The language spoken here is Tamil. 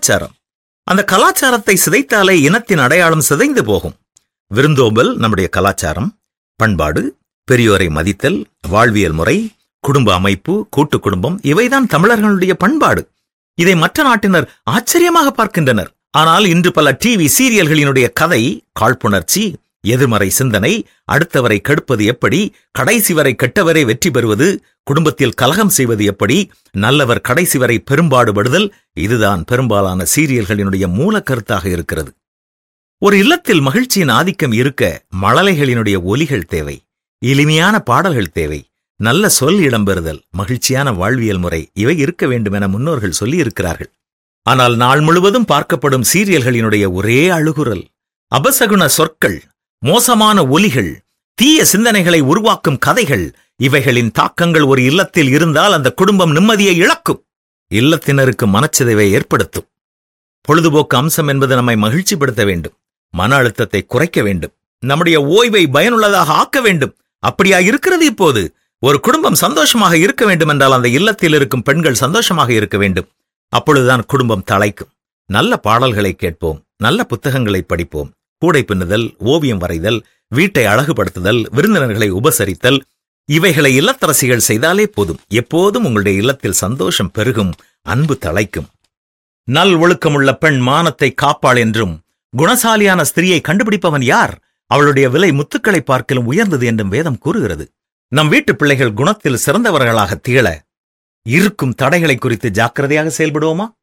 கலாச்சாரம் அந்த கலாச்சாரத்தை சிதைத்தாலே இனத்தின் அடையாளம் சிதைந்து போகும் விருந்தோம்பல் நம்முடைய கலாச்சாரம் பண்பாடு பெரியோரை மதித்தல் வாழ்வியல் முறை குடும்ப அமைப்பு கூட்டு குடும்பம் இவைதான் தமிழர்களுடைய பண்பாடு இதை மற்ற நாட்டினர் ஆச்சரியமாக பார்க்கின்றனர் ஆனால் இன்று பல டிவி சீரியல்களினுடைய கதை காழ்ப்புணர்ச்சி எதிர்மறை சிந்தனை அடுத்தவரை கெடுப்பது எப்படி கடைசி வரை கெட்டவரை வெற்றி பெறுவது குடும்பத்தில் கலகம் செய்வது எப்படி நல்லவர் கடைசி வரை பெரும்பாடுபடுதல் இதுதான் பெரும்பாலான சீரியல்களினுடைய மூல கருத்தாக இருக்கிறது ஒரு இல்லத்தில் மகிழ்ச்சியின் ஆதிக்கம் இருக்க மழலைகளினுடைய ஒலிகள் தேவை இனிமையான பாடல்கள் தேவை நல்ல சொல் இடம்பெறுதல் மகிழ்ச்சியான வாழ்வியல் முறை இவை இருக்க வேண்டும் என முன்னோர்கள் சொல்லியிருக்கிறார்கள் ஆனால் நாள் முழுவதும் பார்க்கப்படும் சீரியல்களினுடைய ஒரே அழுகுரல் அபசகுண சொற்கள் மோசமான ஒலிகள் தீய சிந்தனைகளை உருவாக்கும் கதைகள் இவைகளின் தாக்கங்கள் ஒரு இல்லத்தில் இருந்தால் அந்த குடும்பம் நிம்மதியை இழக்கும் இல்லத்தினருக்கு மனச்சிதைவை ஏற்படுத்தும் பொழுதுபோக்கு அம்சம் என்பது நம்மை மகிழ்ச்சிப்படுத்த வேண்டும் மன அழுத்தத்தை குறைக்க வேண்டும் நம்முடைய ஓய்வை பயனுள்ளதாக ஆக்க வேண்டும் அப்படியா இருக்கிறது இப்போது ஒரு குடும்பம் சந்தோஷமாக இருக்க வேண்டும் என்றால் அந்த இல்லத்தில் இருக்கும் பெண்கள் சந்தோஷமாக இருக்க வேண்டும் அப்பொழுதுதான் குடும்பம் தழைக்கும் நல்ல பாடல்களை கேட்போம் நல்ல புத்தகங்களை படிப்போம் கூடை பின்னுதல் ஓவியம் வரைதல் வீட்டை அழகுபடுத்துதல் விருந்தினர்களை உபசரித்தல் இவைகளை இல்லத்தரசிகள் செய்தாலே போதும் எப்போதும் உங்களுடைய இல்லத்தில் சந்தோஷம் பெருகும் அன்பு தழைக்கும் நல் ஒழுக்கமுள்ள பெண் மானத்தை காப்பாள் என்றும் குணசாலியான ஸ்திரியை கண்டுபிடிப்பவன் யார் அவளுடைய விலை முத்துக்களை பார்க்கலும் உயர்ந்தது என்றும் வேதம் கூறுகிறது நம் வீட்டு பிள்ளைகள் குணத்தில் சிறந்தவர்களாக திகழ இருக்கும் தடைகளை குறித்து ஜாக்கிரதையாக செயல்படுவோமா